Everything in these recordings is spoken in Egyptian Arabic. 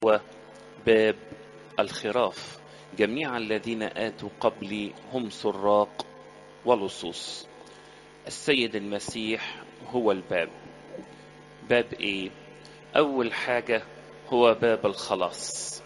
هو باب الخراف جميع الذين آتوا قبلي هم سراق ولصوص السيد المسيح هو الباب باب ايه اول حاجة هو باب الخلاص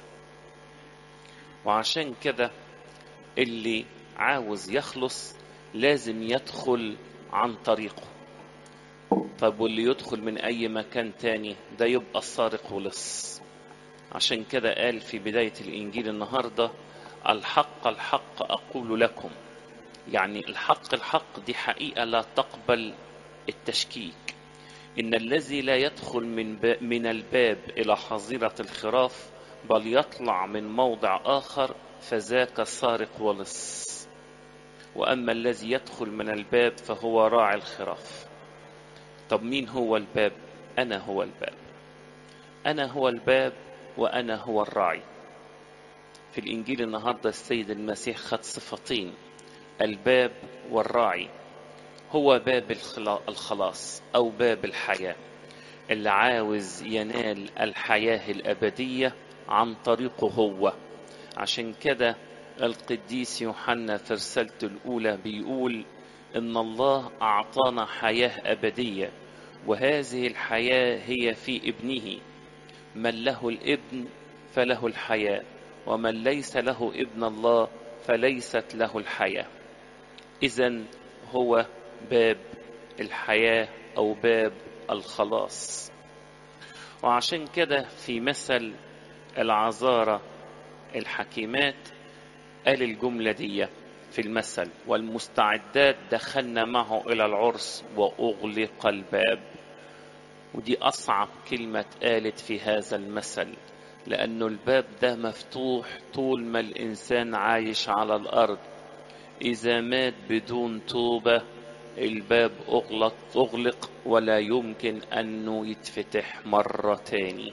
وعشان كده اللي عاوز يخلص لازم يدخل عن طريقه طب واللي يدخل من اي مكان تاني ده يبقى سارق ولص عشان كده قال في بداية الانجيل النهاردة الحق الحق اقول لكم يعني الحق الحق دي حقيقة لا تقبل التشكيك إن الذي لا يدخل من, ب... من الباب إلى حظيرة الخراف بل يطلع من موضع آخر فذاك سارق ولص وأما الذي يدخل من الباب فهو راعي الخراف طب مين هو الباب أنا هو الباب أنا هو الباب وأنا هو الراعي في الإنجيل النهاردة السيد المسيح خد صفتين الباب والراعي هو باب الخلاص أو باب الحياة اللي عاوز ينال الحياة الأبدية عن طريقه هو عشان كده القديس يوحنا في رسالته الأولى بيقول إن الله أعطانا حياة أبدية وهذه الحياة هي في ابنه من له الابن فله الحياة ومن ليس له ابن الله فليست له الحياة إذا هو باب الحياة أو باب الخلاص وعشان كده في مثل العذارة الحكيمات قال الجملة دي في المثل والمستعدات دخلنا معه إلى العرس وأغلق الباب ودي أصعب كلمة اتقالت في هذا المثل لأنه الباب ده مفتوح طول ما الإنسان عايش على الأرض إذا مات بدون توبة الباب أغلق, أغلق ولا يمكن أنه يتفتح مرة تاني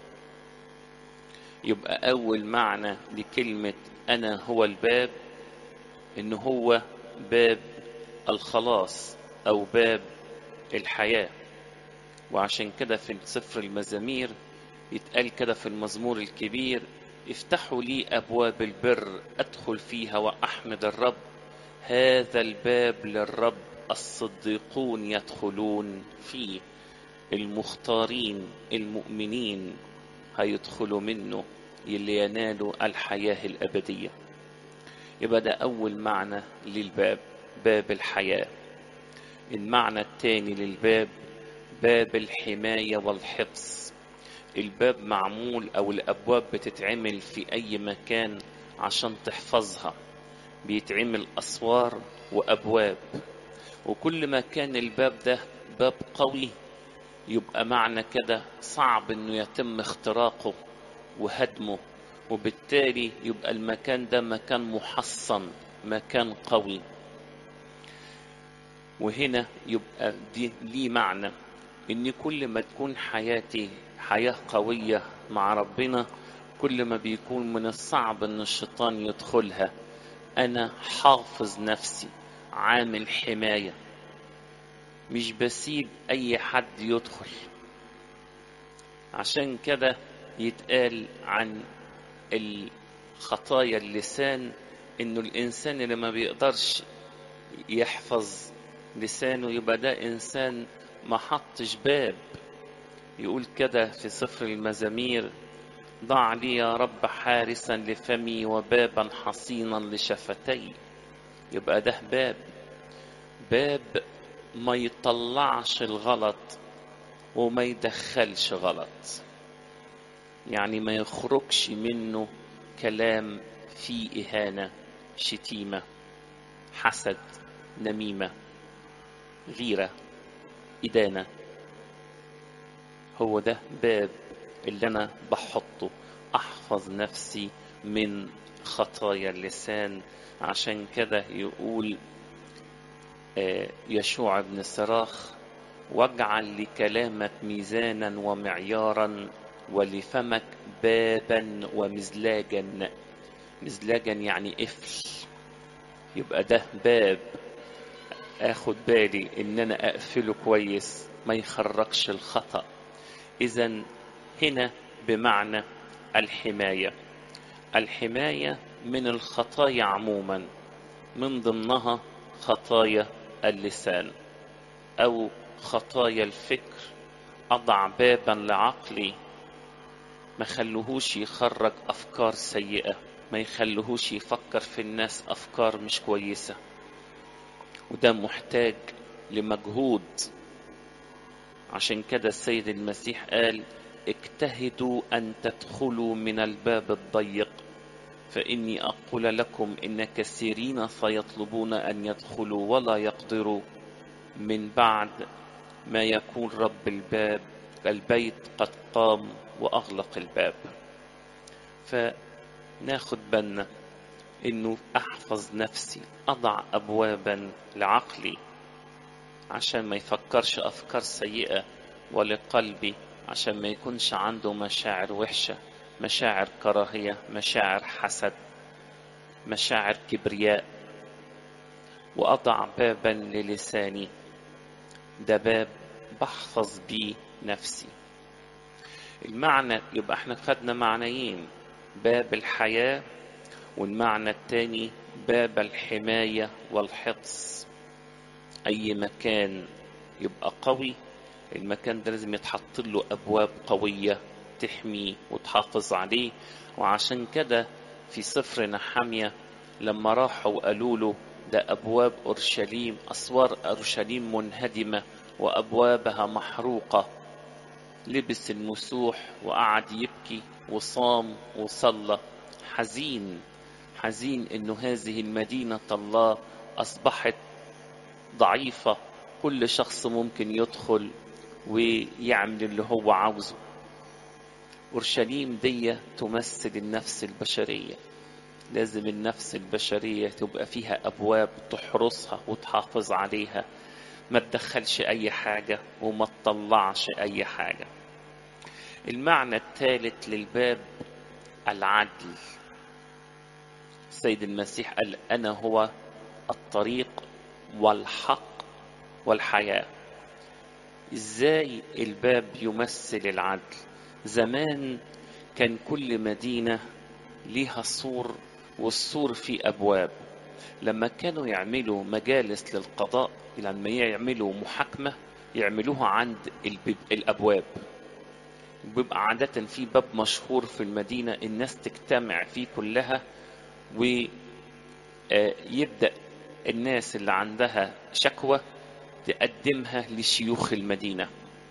يبقى أول معنى لكلمة أنا هو الباب إن هو باب الخلاص أو باب الحياة وعشان كده في سفر المزامير يتقال كده في المزمور الكبير افتحوا لي أبواب البر أدخل فيها وأحمد الرب هذا الباب للرب الصديقون يدخلون فيه المختارين المؤمنين هيدخلوا منه اللي ينالوا الحياة الأبدية يبقى ده أول معنى للباب باب الحياة المعنى الثاني للباب باب الحماية والحفظ الباب معمول أو الأبواب بتتعمل في أي مكان عشان تحفظها بيتعمل أسوار وأبواب وكل ما كان الباب ده باب قوي يبقى معنى كده صعب انه يتم اختراقه وهدمه وبالتالي يبقى المكان ده مكان محصن مكان قوي وهنا يبقى دي ليه معنى ان كل ما تكون حياتي حياة قوية مع ربنا كل ما بيكون من الصعب ان الشيطان يدخلها انا حافظ نفسي عامل حماية مش بسيب اي حد يدخل عشان كده يتقال عن الخطايا اللسان انه الانسان اللي ما بيقدرش يحفظ لسانه يبقى ده انسان ما حطش باب يقول كده في سفر المزامير ضع لي يا رب حارسا لفمي وبابا حصينا لشفتي يبقى ده باب باب ما يطلعش الغلط وما يدخلش غلط يعني ما يخرجش منه كلام فيه إهانة شتيمة حسد نميمة غيرة إدانة هو ده باب اللي أنا بحطه أحفظ نفسي من خطايا اللسان عشان كده يقول يشوع بن صراخ واجعل لكلامك ميزانا ومعيارا ولفمك بابا ومزلاجا مزلاجا يعني قفل يبقى ده باب اخد بالي ان انا اقفله كويس ما يخرجش الخطأ اذا هنا بمعنى الحماية الحماية من الخطايا عموما من ضمنها خطايا اللسان أو خطايا الفكر أضع بابا لعقلي ما خلوهوش يخرج أفكار سيئة ما يخلوهوش يفكر في الناس أفكار مش كويسة وده محتاج لمجهود عشان كده السيد المسيح قال اجتهدوا أن تدخلوا من الباب الضيق فإني أقول لكم إن كثيرين سيطلبون أن يدخلوا ولا يقدروا من بعد ما يكون رب الباب البيت قد قام وأغلق الباب فناخد بالنا إنه أحفظ نفسي أضع أبوابا لعقلي عشان ما يفكرش أفكار سيئة ولقلبي عشان ما يكونش عنده مشاعر وحشة مشاعر كراهية مشاعر حسد مشاعر كبرياء وأضع بابا للساني ده باب بحفظ بيه نفسي المعنى يبقى احنا خدنا معنيين باب الحياة والمعنى التاني باب الحماية والحفظ أي مكان يبقى قوي المكان ده لازم يتحط له أبواب قوية تحميه وتحافظ عليه وعشان كده في سفر نحامية لما راحوا وقالوا له ده أبواب أورشليم أسوار أورشليم منهدمة وأبوابها محروقة لبس المسوح وقعد يبكي وصام وصلى حزين حزين انه هذه المدينة الله اصبحت ضعيفة كل شخص ممكن يدخل ويعمل اللي هو عاوزه اورشليم دي تمثل النفس البشرية لازم النفس البشرية تبقى فيها ابواب تحرسها وتحافظ عليها ما تدخلش اي حاجة وما تطلعش اي حاجة المعنى الثالث للباب العدل السيد المسيح قال انا هو الطريق والحق والحياه ازاي الباب يمثل العدل زمان كان كل مدينه ليها سور والسور فيه ابواب لما كانوا يعملوا مجالس للقضاء لما يعملوا محاكمه يعملوها عند الابواب بيبقى عادة في باب مشهور في المدينة الناس تجتمع فيه كلها ويبدأ الناس اللي عندها شكوى تقدمها لشيوخ المدينة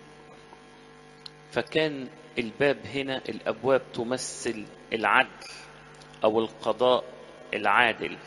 فكان الباب هنا الأبواب تمثل العدل أو القضاء العادل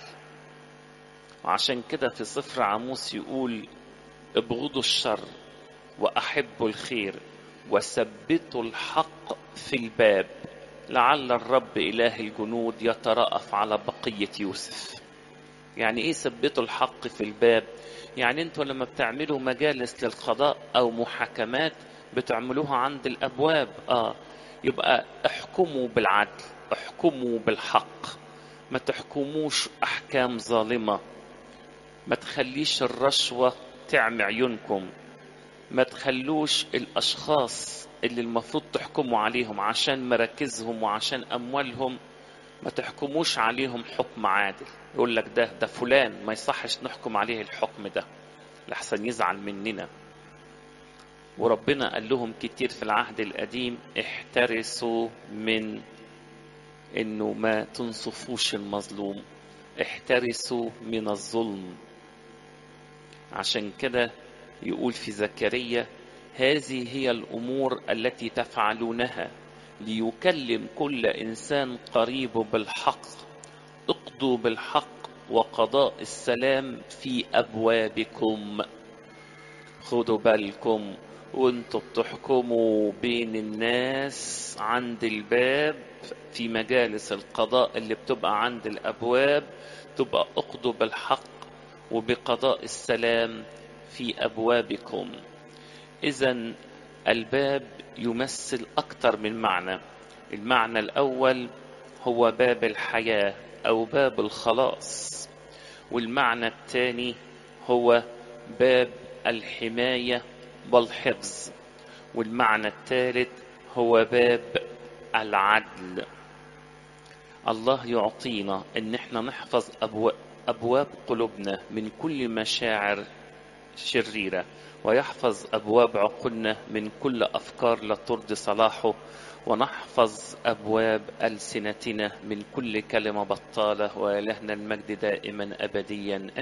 وعشان كده في سفر عاموس يقول ابغضوا الشر وأحبوا الخير وثبتوا الحق في الباب لعل الرب إله الجنود يترأف على بقية يوسف يعني إيه ثبتوا الحق في الباب يعني أنتوا لما بتعملوا مجالس للقضاء أو محاكمات بتعملوها عند الأبواب آه يبقى احكموا بالعدل احكموا بالحق ما تحكموش أحكام ظالمة ما تخليش الرشوة تعمي عيونكم ما تخلوش الأشخاص اللي المفروض تحكموا عليهم عشان مراكزهم وعشان أموالهم ما تحكموش عليهم حكم عادل يقول لك ده ده فلان ما يصحش نحكم عليه الحكم ده لحسن يزعل مننا وربنا قال لهم كتير في العهد القديم احترسوا من انه ما تنصفوش المظلوم احترسوا من الظلم عشان كده يقول في زكريا هذه هي الامور التي تفعلونها ليكلم كل انسان قريبه بالحق اقضوا بالحق وقضاء السلام في ابوابكم خدوا بالكم وانتوا بتحكموا بين الناس عند الباب في مجالس القضاء اللي بتبقى عند الابواب تبقى اقضوا بالحق وبقضاء السلام في ابوابكم اذا الباب يمثل اكثر من معنى المعنى الاول هو باب الحياه او باب الخلاص والمعنى الثاني هو باب الحمايه والحفظ والمعنى الثالث هو باب العدل الله يعطينا ان احنا نحفظ أبواب, ابواب قلوبنا من كل مشاعر شريرة ويحفظ ابواب عقولنا من كل افكار لا ترضي صلاحه ونحفظ ابواب السنتنا من كل كلمة بطالة والهنا المجد دائما ابديا